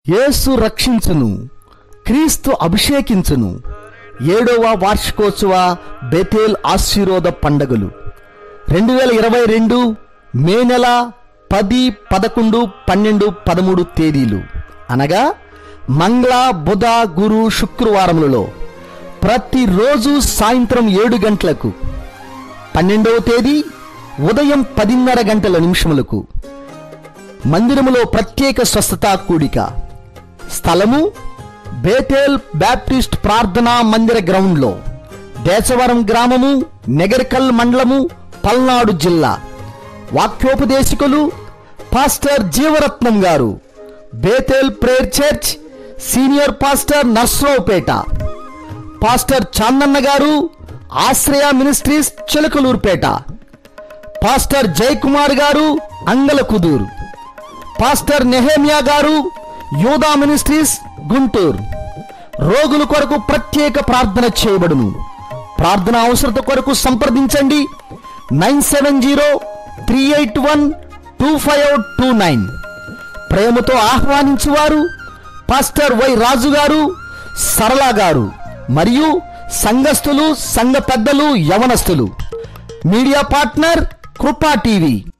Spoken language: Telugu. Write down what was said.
యేసు రక్షించును క్రీస్తు అభిషేకించును ఏడవ వార్షికోత్సవ బెతేల్ ఆశీర్వాద పండగలు రెండు వేల ఇరవై రెండు మే నెల పది పదకొండు పన్నెండు పదమూడు తేదీలు అనగా మంగళ బుధ గురు శుక్రవారములలో ప్రతిరోజు సాయంత్రం ఏడు గంటలకు పన్నెండవ తేదీ ఉదయం పదిన్నర గంటల నిమిషములకు మందిరములో ప్రత్యేక స్వస్థత కూడిక స్థలము బేతేల్ బ్యాప్టిస్ట్ ప్రార్థనా మందిర గ్రౌండ్లో దేశవరం గ్రామము నెగరికల్ మండలము పల్నాడు జిల్లా వాక్యోపదేశకులు పాస్టర్ జీవరత్నం గారు Bethel prayer church senior pastor Narasaraopet pastor Chandanna గారు ఆశ్రయ మినిస్ట్రీస్ చిలకలూరుపేట పాస్టర్ జయకుమార్ గారు అంగలకుదూరు పాస్టర్ నెహేమియా గారు యోధా మినిస్ట్రీస్ గుంటూరు రోగుల కొరకు ప్రత్యేక ప్రార్థన చేయబడును ప్రార్థన అవసరత కొరకు సంప్రదించండి nine seven zero three eight one two five two nine ప్రేమతో ఆహ్వానించువారు పాస్టర్ వై రాజు గారు సరళ గారు మరియు సంఘస్థులు సంఘ పెద్దలు యవనస్తులు మీడియా పార్ట్నర్ కృపా టీవీ